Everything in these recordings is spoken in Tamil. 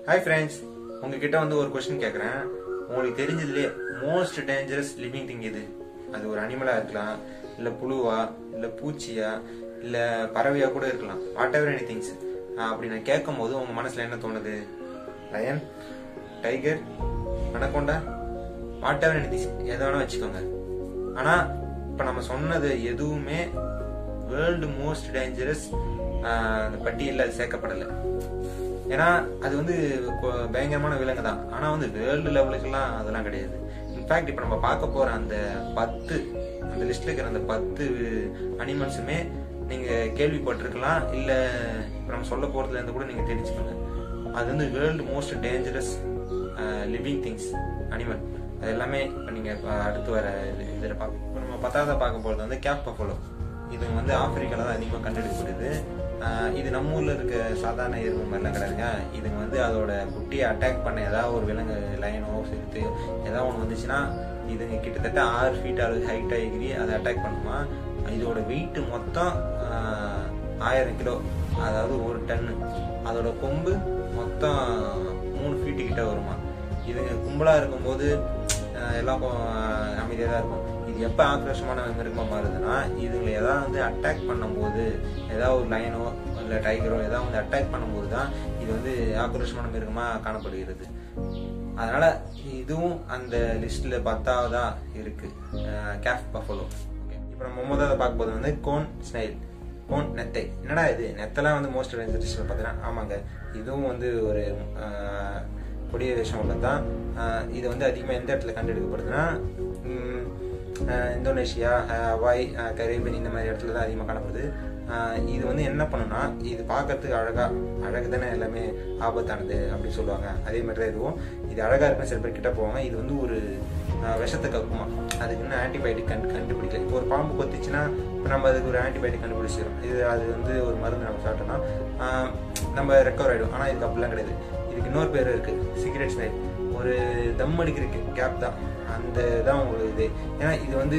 ஹாய் ஃப்ரெண்ட்ஸ் உங்ககிட்ட வந்து ஒரு கொஸ்டின் கேட்குறேன் உங்களுக்கு தெரிஞ்சதுலேயே மோஸ்ட் டேஞ்சரஸ் லிவிங் திங் எது அது ஒரு அனிமலாக இருக்கலாம் இல்லை புழுவா இல்லை பூச்சியா இல்லை பறவையா கூட இருக்கலாம் வாட் எவர் எனி திங்ஸ் அப்படி நான் கேட்கும் போது உங்கள் மனசில் என்ன தோணுது lion tiger anaconda whatever any things எதை வேணால் வச்சுக்கோங்க ஆனால் இப்போ நம்ம சொன்னது எதுவுமே வேர்ல்டு மோஸ்ட் டேஞ்சரஸ் அந்த பட்டியலில் அது சேர்க்கப்படலை ஏன்னா அது வந்து கொ- பயங்கரமான விலங்கு தான் ஆனால் வந்து வேர்ல்டு லெவலுக்கெல்லாம் அதெல்லாம் கிடையாது இன்ஃபேக்ட் இப்போ நம்ம பார்க்க போகிற அந்த பத்து அந்த லிஸ்ட்டில் இருக்கிற அந்த பத்து அனிமல்ஸுமே நீங்கள் கேள்விப்பட்டிருக்கலாம் இல்லை இப்போ நம்ம சொல்ல போகிறதுலேருந்து கூட நீங்கள் தெரிஞ்சுக்கோங்க அது வந்து world most dangerous living things animal அது எல்லாமே இப்போ நீங்கள் அடுத்து வர இதில் பார்க்க இப்போ நம்ம பத்தாவது பார்க்க போகிறது வந்து கேப் பஃபலோ இது வந்து ஆப்பிரிக்கால தான் அதிகமாக கண்டெடுக்கப்படுது ஆஹ் இது நம்ம ஊர்ல இருக்க சாதாரண எறும்பு மாதிரிலாம் கிடையாதுங்க இதுங்க வந்து அதோட குட்டியை அட்டாக் பண்ண ஏதாவது ஒரு விலங்கு லைனோ சிறுத்தை ஏதாவது ஒன்று வந்துச்சுன்னா இதுங்க கிட்டத்தட்ட ஆறு ஃபீட் அளவு ஹைட்டாக எகிரி அதை அட்டாக் பண்ணுமா இதோட வெயிட் மொத்தம் ஆஹ் ஆயிரம் கிலோ அதாவது ஒரு டன்னு அதோட கொம்பு மொத்தம் மூணு ஃபீட்டு கிட்ட வருமா இதுங்க கும்பலாக இருக்கும்போது ஆஹ் எல்லாம் அமைதியாக தான் இருக்கும் இது எப்போ ஆக்ரோஷமான மிருகமாக மாறுதுன்னா இதுங்களை ஏதாவது வந்து அட்டாக் பண்ணும்போது ஏதாவது ஒரு லைனோ இல்லை டைகரோ ஏதாவது வந்து அட்டாக் பண்ணும்போது தான் இது வந்து ஆக்ரோஷமான மிருகமாக காணப்படுகிறது அதனால இதுவும் அந்த லிஸ்ட்ல பத்தாவதா இருக்கு கேஃப் பஃபலோ இப்போ நம்ம முதல்ல பார்க்க போது வந்து கோன் ஸ்னைல் கோன் நெத்தை என்னடா இது நெத்தெல்லாம் வந்து மோஸ்ட் டேஞ்சர் லிஸ்ட்டில் பார்த்தீங்கன்னா ஆமாங்க இதுவும் வந்து ஒரு ஆஹ், கொடிய விஷயம் உள்ளது தான் இது வந்து அதிகமாக எந்த இடத்துல கண்டெடுக்கப்படுதுன்னா ம், ஆஹ், இந்தோனேஷியா ஆஹ், ஹவாய் ஆஹ், கரீபியன் இந்த மாதிரி இடத்துல தான் அதிகமாக காணப்படுது ஆஹ், இது வந்து என்ன பண்ணுன்னா இது பார்க்கறதுக்கு அழகா அழகு தானே எல்லாமே ஆபத்தானது அப்படின்னு சொல்லுவாங்க அதே மாதிரி தான் இதுவும் இது அழகா இருக்குன்னு சில பேர் கிட்ட போவாங்க இது வந்து ஒரு ஆஹ், விஷத்தை கக்குமா அதுக்கு இன்னும் ஆன்டிபயோட்டிக் கண்டு கண்டுபிடிக்கல இப்போ ஒரு பாம்பு கொத்திச்சுன்னா இப்போ நம்ம அதுக்கு ஒரு ஆன்டிபயோட்டிக் கண்டுபிடிச்சிடும் இது அது வந்து ஒரு மருந்து நம்ம சாப்பிட்டோம்னா ஆஹ், நம்ம ரெக்கவர் ஆகிடும் ஆனால் இதுக்கு அப்படிலாம் கிடையாது இதுக்கு இன்னொரு பேர் இருக்கு சிகரெட் ஸ்னைல் ஒரு தம் அடிக்கிற கேப் தான் அந்த தான் உங்களுக்கு இது ஏன்னா இது வந்து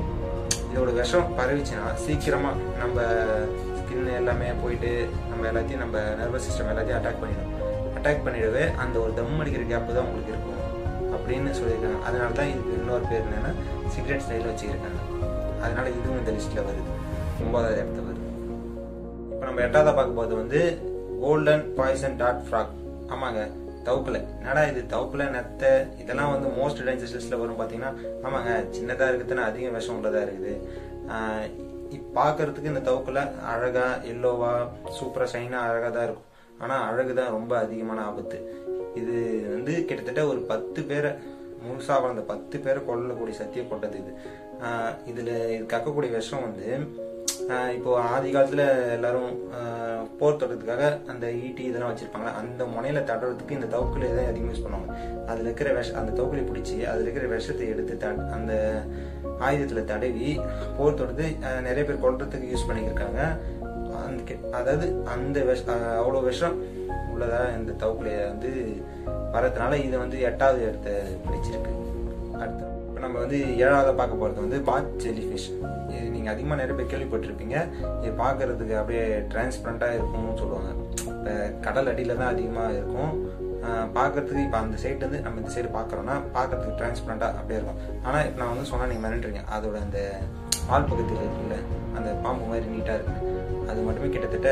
இதோட விஷம் பரவிச்சுன்னா சீக்கிரமா நம்ம ஸ்கின் எல்லாமே போயிட்டு நம்ம எல்லாத்தையும் நம்ம நர்வஸ் சிஸ்டம் எல்லாத்தையும் அட்டாக் பண்ணிடும் அட்டாக் பண்ணிடவே அந்த ஒரு தம் அடிக்கிற கேப் தான் உங்களுக்கு இருக்கும் அப்படின்னு சொல்லியிருக்காங்க அதனால தான் இதுக்கு இன்னொரு பேர் என்னன்னா சிகரெட் ஸ்டைல் வச்சுருக்காங்க அதனால இதுவும் இந்த லிஸ்ட்ல வருது ஒன்பதாவது இடத்துல வருது இப்போ நம்ம எட்டாவதா பார்க்க போகிறது வந்து கோல்டன் பாய்சன் டாட் ஃப்ராக் ஆமாங்க தவுக்கலை என்னடா இது தவுக்கலை நெத்தை இதெல்லாம் வந்து மோஸ்ட் டேஞ்சர்ஸ் லிஸ்ட்டில் வரும் பார்த்தீங்கன்னா ஆமாங்க சின்னதாக இருக்குதுன்னு அதிக விஷம் உள்ளதாக இருக்குது ஆஹ் இப் பார்க்கறதுக்கு இந்த தவுக்கலை அழகா எல்லோவா சூப்பராக ஷைனாக அழகாக தான் இருக்கும் ஆனால் அழகு தான் ரொம்ப அதிகமான ஆபத்து இது வந்து கிட்டத்தட்ட ஒரு பத்து பேரை முழுசா வளர்ந்த பத்து பேரை கொல்லக்கூடிய சத்தியம் கொண்டது இது ஆஹ் இதுல இது கக்கக்கூடிய விஷம் வந்து ஆஹ் இப்போ ஆதி காலத்துல எல்லாரும் ஆஹ் போர் தொடுறதுக்காக அந்த ஈட்டி இதெல்லாம் வச்சிருப்பாங்க அந்த முனையில தடுறதுக்கு இந்த தவுக்குல தான் அதிகமாக யூஸ் பண்ணுவாங்க அதுல இருக்கிற விஷ அந்த தவுக்குலை பிடிச்சி அதுல இருக்கிற விஷத்தை எடுத்து த- அந்த ஆயுதத்துல தடவி போர் தொடுத்து ஆஹ் நிறைய பேர் கொல்றதுக்கு யூஸ் பண்ணியிருக்காங்க அந்த கெ- அதாவது அந்த விஷ ஆஹ் அவ்வளோ விஷம் உள்ளதா இந்த தவுக்குலைய வந்து வரதுனால இது வந்து எட்டாவது இடத்த பிடிச்சிருக்கு அடுத்து இப்போ நம்ம வந்து ஏழாவது பார்க்க போகிறது வந்து பாத் ஜெல்லி ஃபிஷ் இது நீங்கள் அதிகமாக நிறைய பேர் கேள்விப்பட்டிருப்பீங்க இது பார்க்கறதுக்கு அப்படியே டிரான்ஸ்பரண்ட்டாக இருக்கும்னு சொல்லுவாங்க இப்போ கடல் அடியில் தான் அதிகமாக இருக்கும் ஆஹ் பார்க்கறதுக்கு இப்போ அந்த சைடு வந்து நம்ம இந்த சைடு பார்க்குறோன்னா பார்க்கறதுக்கு டிரான்ஸ்பரண்ட்டாக அப்படியே இருக்கும் ஆனால் இப்போ நான் வந்து சொன்னால் நீங்கள் மிரண்டுறீங்க அதோட அந்த ஆள் பக்கத்தில் இருக்குல்ல அந்த பாம்பு மாதிரி நீட்டாக இருக்கு அது மட்டுமே கிட்டத்தட்ட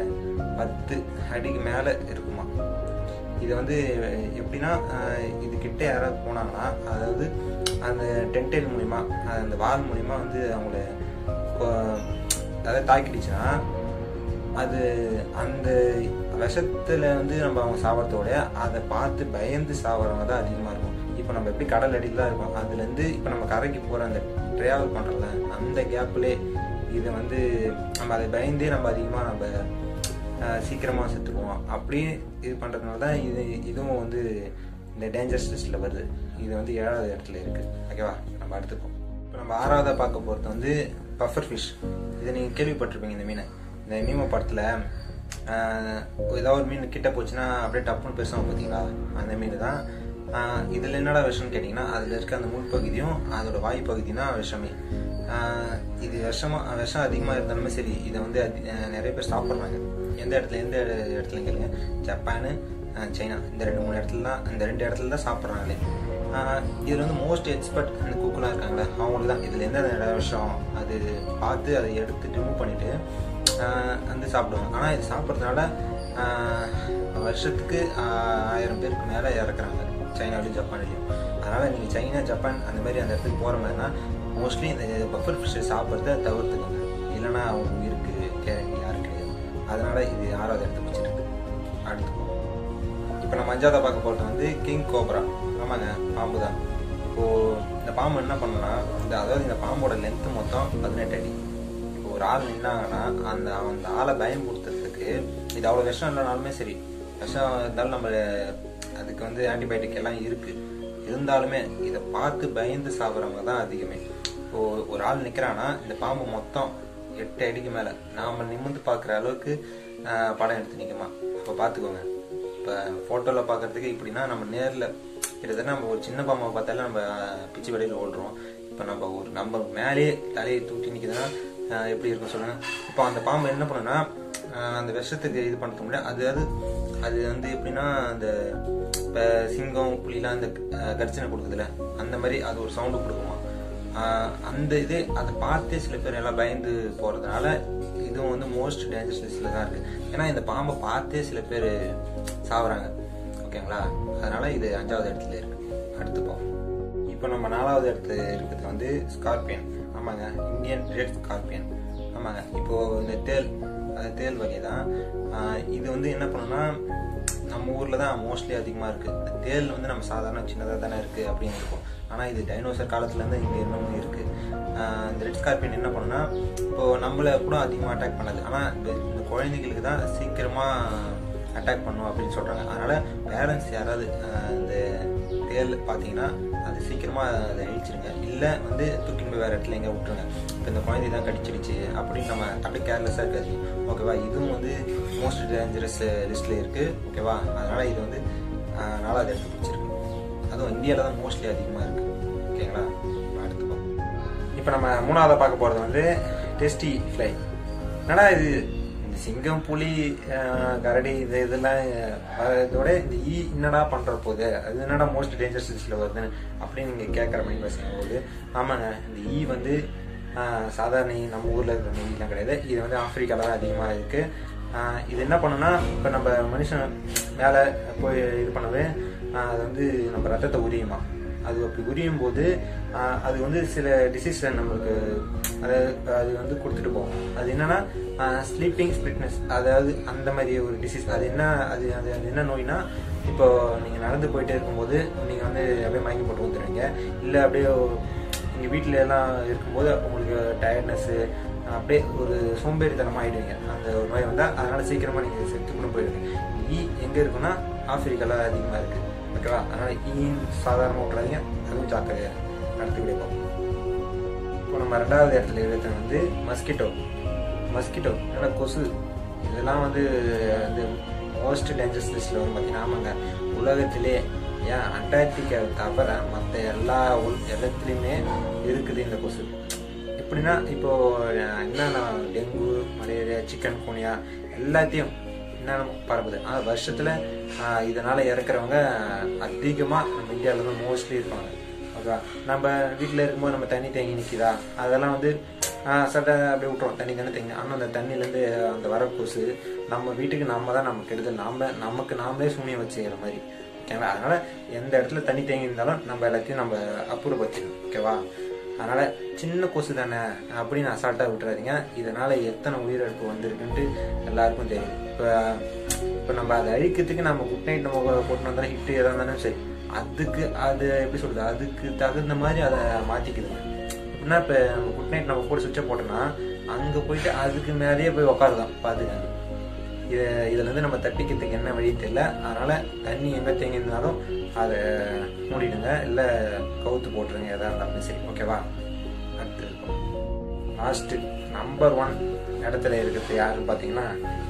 பத்து அடிக்கு மேலே இருக்குமா இது வந்து எப்படின்னா ஆஹ் இது கிட்ட யாராவது போனாங்கன்னா அதாவது அந்த டென்டைல் மூலிமா அந்த வால் மூலிமா வந்து அவங்கள கொ- அதாவது தாக்கிடுச்சுன்னா அது அந்த விஷத்துல வந்து நம்ம அவங்க சாவறதோட அதை பார்த்து பயந்து சாவறவங்க தான் அதிகமாக இருக்கும் இப்போ நம்ம எப்படி கடல் அடியில் தான் இருக்கோம் அதுலேருந்து இப்போ நம்ம கரைக்கு போகிற அந்த ட்ராவல் பண்ணுறோம்ல அந்த கேப்லேயே இதை வந்து நம்ம அதை பயந்தே நம்ம அதிகமாக நம்ம ஆஹ் சீக்கிரமா செத்துக்குவோம் அப்படியே இது பண்றதுனால தான் இது இதுவும் வந்து இந்த டேஞ்சரஸ் லிஸ்ட்ல வருது இது வந்து ஏழாவது இடத்துல இருக்கு ஓகேவா நம்ம அடுத்துப்போம் இப்போ நம்ம ஆறாவதா பார்க்க போகிறது வந்து பஃபர் ஃபிஷ் இதை நீங்கள் கேள்விப்பட்டிருப்பீங்க இந்த மீனை இந்த மீம படத்தில் ஏதாவது ஒரு மீன் கிட்ட போச்சுன்னா அப்படியே டப்புன்னு பேசுவாங்க பார்த்தீங்களா அந்த மீன் தான் ஆஹ் இதுல என்னடா விஷம்னு கேட்டிங்கன்னா அதில் இருக்க அந்த முள் பகுதியும் அதோட வாய் பகுதி தான் விஷமே ஆஹ் இது விஷமா விஷம் அதிகமாக இருந்தாலுமே சரி இதை வந்து அதி- ஆஹ் நிறைய பேர் சாப்பிட்றாங்க எந்த இடத்துல எந்த இடத்துல கேளுங்க ஜப்பானு அஹ் சைனா இந்த ரெண்டு மூணு இடத்துல தான் இந்த ரெண்டு இடத்துல தான் சாப்பிட்றாங்களே இதில் வந்து மோஸ்ட் எக்ஸ்பர்ட் அந்த குக்கெலாம் இருக்காங்களே அவங்களுக்கு தான் இதில் எந்த விஷம் அது பார்த்து அதை எடுத்து ரிமூவ் பண்ணிவிட்டு வந்து சாப்பிடுவாங்க ஆனால் இது சாப்பிட்றதுனால ஆஹ், வருஷத்துக்கு ஆஹ், ஆயிரம் பேருக்கு மேலே இறக்குறாங்க சைனாவிலையும் ஜப்பான்லையும் அதனால் நீங்கள் சைனா ஜப்பான் அந்த மாதிரி அந்த இடத்துக்கு போகிற மாதிரினா மோஸ்ட்லி இந்த பஃபர் ஃபிஷ் சாப்பிட்றத தவிர்த்துக்கோங்க இல்லைன்னா அவங்க உயிருக்கு கேரண்டி யாரும் கிடையாது அதனால் இது ஆறாவது இடத்துக்கு வச்சுருக்கு அடுத்து போவோம் இப்போ நம்ம அஞ்சாவதா பார்க்க போகிறது வந்து கிங் கோப்ரா ஆமாங்க பாம்பு தான் இப்போது இந்த பாம்பு என்ன பண்ணணும்னா இந்த அதாவது இந்த பாம்போட லென்த்து மொத்தம் பதினெட்டு அடி இப்போ ஒரு ஆள் நின்னாங்கன்னா அந்த அந்த ஆளை பயன்படுத்துறதுக்கு இது அவ்வளோ விஷம் இல்லைனாலுமே சரி விஷம் இருந்தாலும் நம்ம அதுக்கு வந்து ஆன்டிபயோட்டிக் எல்லாம் இருக்குது இருந்தாலுமே இதை பார்த்து பயந்து சாப்பிட்றவங்க தான் அதிகமே இப்போ ஒரு ஆள் நிற்கிறான்னா இந்த பாம்பு மொத்தம் எட்டு அடிக்கு மேலே நாம் நிமிர்ந்து பார்க்குற அளவுக்கு ஆஹ், படம் எடுத்து நிற்குமா அப்போ பார்த்துக்கோங்க இப்போ ஃபோட்டோவில் பார்க்கறதுக்கு இப்படின்னா நம்ம நேரில் கிட்டத்தட்ட நம்ம ஒரு சின்ன பாம்பை பார்த்தாலே நம்ம ஆஹ், பிச்சு வெளியில் ஓடுறோம் இப்போ நம்ம ஒரு நம்ம மேலேயே தலையை தூக்கி நிற்குதுன்னா ஆஹ், எப்படி இருக்கும் சொல்லுங்கள் இப்போ அந்த பாம்பு என்ன பண்ணுன்னா ஆஹ், அந்த விஷத்துக்கு இது பண்ணுறது முடியாது அது அது அது வந்து எப்படின்னா அந்த இப்போ சிங்கம் புலிலாம் அந்த ஆஹ், கர்ஜனை கொடுக்குதுல அந்த மாதிரி அது ஒரு சவுண்டு கொடுக்குமா ஆஹ், அந்த இது அதை பார்த்தே சில பேர் எல்லாம் பயந்து போகிறதுனால இதுவும் வந்து மோஸ்ட் டேஞ்சரஸ் லிஸ்ட்டில் தான் இருக்குது ஏன்னா இந்த பாம்பை பார்த்தே சில பேர் சாவறாங்க ஓகேங்களா அதனால இது அஞ்சாவது இடத்துல இருக்கு அடுத்து போவோம் இப்போ நம்ம நாலாவது இடத்துல இருக்கிறது வந்து ஸ்கார்பியன் ஆமாங்க இந்தியன் ரெட் ஸ்கார்பியன் ஆமாங்க இப்போ இந்த தேல் அது தேல் வகை தான் ஆஹ் இது வந்து என்ன பண்ணுன்னா நம்ம ஊரில் தான் மோஸ்ட்லி அதிகமாக இருக்குது இந்த தேல் வந்து நம்ம சாதாரண சின்னதாக தானே இருக்குது அப்படின்னு இருக்கும் ஆனால் இது டைனோசர் காலத்துலேருந்து இங்கே இன்னமும் இருக்குது இந்த ரெட் ஸ்கார்பியன் என்ன பண்ணுன்னா இப்போ நம்மளை கூட அதிகமாக அட்டாக் பண்ணாது ஆனால் இந்த இந்த குழந்தைங்களுக்கு தான் சீக்கிரமாக அட்டாக் பண்ணும் அப்படின்னு சொல்கிறாங்க அதனால் பேரண்ட்ஸ் யாராவது ஆஹ் இந்த தேல் பார்த்தீங்கன்னா அது சீக்கிரமாக அதை அழிச்சிருங்க இல்லை வந்து தூக்கிட்டு போய் வேறு இடத்துல எங்கே விட்டுருங்க இப்போ இந்த குழந்தை தான் கடிச்சிடுச்சு அப்படின்னு நம்ம அப்படி கேர்லெஸ்ஸாக இருக்காது ஓகேவா இதுவும் வந்து மோஸ்ட் டேஞ்சரஸ் லிஸ்ட்டில் இருக்குது ஓகேவா அதனால் இது வந்து ஆஹ் நாலாவது இடத்துக்கு பிடிச்சிருக்கு அதுவும் இந்தியாவில் தான் மோஸ்ட்லி அதிகமாக இருக்குது ஓகேங்களா அடுத்து பார்ப்போம் இப்போ நம்ம மூணாவதாக பார்க்க போகிறது வந்து டெஸ்டி ஃப்ளை என்னடா இது இந்த சிங்கம் புலி அஹ், கரடி இது இதெல்லாம் வரதோட இந்த ஈ என்னடா பண்ணுற போது அது என்னடா மோஸ்ட் டேஞ்சரஸ் லிஸ்ட்டில் வருதுன்னு அப்படின்னு நீங்கள் கேட்குற மாதிரி பேசும்போது ஆமாங்க இந்த ஈ வந்து அஹ், சாதாரண ஈ நம்ம ஊரில் இருக்கிற ஈலாம் கிடையாது இது வந்து ஆப்பிரிக்கால தான் அதிகமாக இருக்குது இது என்ன பண்ணுன்னா இப்போ நம்ம மனுஷன் மேலே போய் இது பண்ணவே அஹ், அது வந்து நம்ம ரத்தத்தை உரியுமா அது அப்படி உரியும் போது ஆஹ், அது வந்து சில டிசீஸ் நம்மளுக்கு அது அது வந்து கொடுத்துட்டு போகும் அது என்னன்னா ஸ்லீப்பிங் ஸ்பிட்னஸ் அதாவது அந்த மாதிரி ஒரு டிசீஸ் அது என்ன அது அது அது என்ன நோய்னா இப்போ நீங்கள் நடந்து போயிட்டே இருக்கும்போது நீங்கள் வந்து அப்படியே மயங்கி போட்டு ஊத்துருவீங்க இல்லை அப்படியே நீங்கள் வீட்டில் எல்லாம் இருக்கும்போது உங்களுக்கு டயர்ட்னஸ்ஸு அப்படியே ஒரு சோம்பேறித்தனமாக ஆயிடுவீங்க அந்த ஒரு நோய் வந்தால் அதனால் சீக்கிரமாக நீங்கள் செத்து கூட போயிடுவீங்க ஈ எங்கே இருக்குன்னா ஆப்பிரிக்கால அதிகமாக இருக்குது ஓகேவா அதனால் ஈன் சாதாரணமாக விட்றாதீங்க அதுவும் ஜாக்கிரதையா அடுத்து பார்ப்போம் இப்போ நம்ம ரெண்டாவது இடத்துல இருக்கிறது வந்து மஸ்கிட்டோ மஸ்கிட்டோ ஏன்னா கொசு இதெல்லாம் வந்து இந்த மோஸ்ட் டேஞ்சரஸ் லிஸ்ட்டில் வந்து பார்த்தீங்கன்னா ஆமாங்க உலகத்திலே ஏன் அண்டார்டிகாவை தவிர மற்ற எல்லா உல் இடத்துலையுமே இருக்குது இந்த கொசு எப்படின்னா இப்போ என்னென்ன டெங்கு மலேரியா சிக்கன் குனியா எல்லாத்தையும் என்னென்ன பரவுது ஆனால் வருஷத்தில் இதனால் இறக்குறவங்க அதிகமாக நம்ம இந்தியாவில் தான் மோஸ்ட்லி இருப்பாங்க ஓகேவா நம்ம வீட்டில் இருக்கும்போது நம்ம தண்ணி தேங்கி நிற்கிதா அதெல்லாம் வந்து சட்டை அப்படியே விட்டுருவோம் தண்ணி தானே தேங்கி ஆனால் அந்த தண்ணியிலேருந்து அந்த வர கொசு நம்ம வீட்டுக்கு நம்ம தான் நம்ம கெடுதல் நாம நமக்கு நாமளே சூனியம் வச்சுக்கிற மாதிரி ஓகேவா அதனால எந்த இடத்துல தண்ணி தேங்கி இருந்தாலும் நம்ம எல்லாத்தையும் நம்ம அப்புறப்படுத்திடணும் ஓகேவா அதனால சின்ன கொசு தானே அப்படின்னு அசால்ட்டாக விட்டுறாதீங்க இதனால எத்தனை உயிரிழப்பு வந்திருக்குன்ட்டு எல்லாருக்கும் தெரியும் இப்போ இப்போ நம்ம அதை அழிக்கிறதுக்கு நம்ம குட் நைட் நம்ம போட்டு வந்தாலும் ஹிட்டு எதாக இருந்தாலும் சரி அதுக்கு அது எப்படி சொல்றது அதுக்கு தகுந்த மாதிரி அதை மாற்றிக்குதுங்க எப்படின்னா இப்போ நம்ம குட் நைட் நம்ம போட்டு சுவிட்சை போட்டோம்னா அங்கே போயிட்டு அதுக்கு மேலேயே போய் உட்காருதான் பார்த்துக்கங்க இதை இதுலேருந்து நம்ம தப்பிக்கிறதுக்கு என்ன வழி தெரியல அதனால் தண்ணி எங்கே தேங்கி இருந்தாலும் அதை மூடிடுங்க இல்லை கவுத்து போட்டுருங்க எதாக இருந்தாலும் சரி ஓகேவா அடுத்து லாஸ்ட்டு நம்பர் ஒன் இடத்துல இருக்கிறது யாருன்னு பார்த்தீங்கன்னா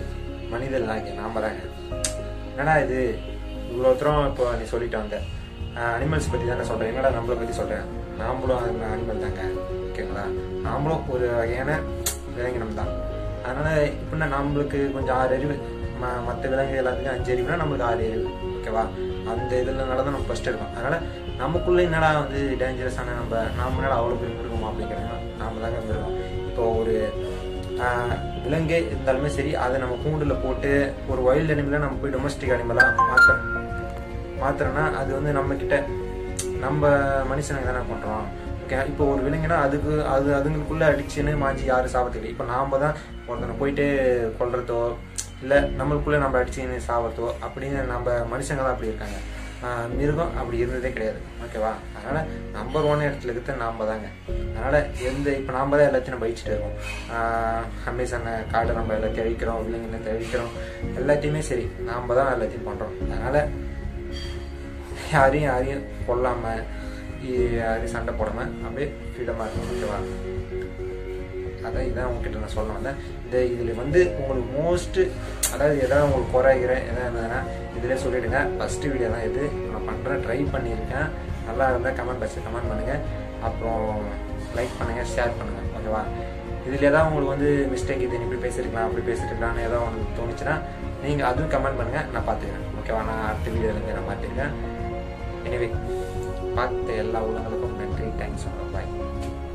மனிதர் ஆகிய நாம தாங்க என்னடா இது இவ்வளோ தூரம் இப்போ நீ சொல்லிட்டு வந்த அனிமல்ஸ் பற்றி தானே சொல்கிறேன் என்னடா நம்மளை பற்றி சொல்கிறேன் நாமளும் அனிமல் தாங்க ஓகேங்களா நாமளும் ஒரு வகையான விலங்கினம் தான் அதனால் இப்படின்னா நம்மளுக்கு கொஞ்சம் ஆறு அறிவு மற்ற விலங்கு எல்லாத்துக்கும் அஞ்சு அறிவுனா நம்மளுக்கு ஆறு அறிவு ஓகேவா அந்த இதில் தான் நம்ம ஃபஸ்ட் இருக்கோம் அதனால நமக்குள்ள என்னடா வந்து டேஞ்சரஸான நம்ம நாம என்னடா அவ்வளோ பெரிய மிருகமா அப்படிங்கிறாங்க நாம தாங்க மிருகம் இப்போ ஒரு ஆஹ், விலங்கே இருந்தாலுமே சரி அதை நம்ம கூண்டில் போட்டு ஒரு வைல்டு அனிமலாக நம்ம போய் டொமஸ்டிக் அனிமலாக மாற்ற மாத்திரம்னா அது வந்து நம்ம கிட்ட நம்ம மனுஷனுக்கு தானே பண்றோம் ஓகே இப்போ ஒரு விலங்குனா அதுக்கு அது அதுங்களுக்குள்ள அடிச்சுன்னு மாஞ்சி யாரும் சாபத்துக்கு இப்போ நாம தான் ஒருத்தனை போயிட்டு கொல்றதோ இல்லை நம்மளுக்குள்ள நம்ம அடிச்சுன்னு சாவறதோ அப்படின்னு நம்ம மனுஷங்க தான் அப்படி இருக்காங்க ஆஹ் மிருகம் அப்படி இருந்ததே கிடையாது ஓகேவா அதனால நம்பர் ஒன் இடத்துல இருக்கிறது நாம தாங்க அதனால எந்த இப்போ நாம தான் எல்லாத்தையும் நம்ம அழிச்சிட்டு இருக்கோம் ஆஹ் அமேசான காடை நம்ம எல்லாத்தையும் அழிக்கிறோம் விலங்குகளை அழிக்கிறோம் எல்லாத்தையுமே சரி நாம தான் எல்லாத்தையும் பண்றோம் அதனால யாரையும் யாரையும் கொல்லாம இ- யாரையும் சண்டை போடாம அப்படியே ஃப்ரீடமாக இருக்கணும் ஓகேவா அதான் இதான் உங்ககிட்ட நான் சொல்ல வந்தேன் இந்த இதில் வந்து உங்களுக்கு மோஸ்ட் அதாவது எதாவது உங்களுக்கு குறைகிறேன் எதாவது இருந்ததுன்னா இதிலே சொல்லிடுங்க ஃபஸ்ட்டு வீடியோ தான் இது நான் பண்ணுறேன் ட்ரை பண்ணியிருக்கேன் நல்லா இருந்தால் கமெண்ட் பாக்ஸில் கமெண்ட் பண்ணுங்கள் அப்புறம் லைக் பண்ணுங்கள் ஷேர் பண்ணுங்கள் ஓகேவா இதில் ஏதாவது உங்களுக்கு வந்து மிஸ்டேக் இது நீ இப்படி பேசியிருக்கலாம் அப்படி பேசியிருக்கலாம்னு ஏதாவது உங்களுக்கு தோணுச்சுன்னா நீங்கள் அதுவும் கமெண்ட் பண்ணுங்கள் நான் பார்த்துக்கிறேன் ஓகேவா நான் அடுத்த வீடியோலேருந்து நான் மாற்றிருக்கேன் எனிவே பார்த்த எல்லா உள்ளங்களுக்கும் நன்றி தேங்க்ஸ் பாய்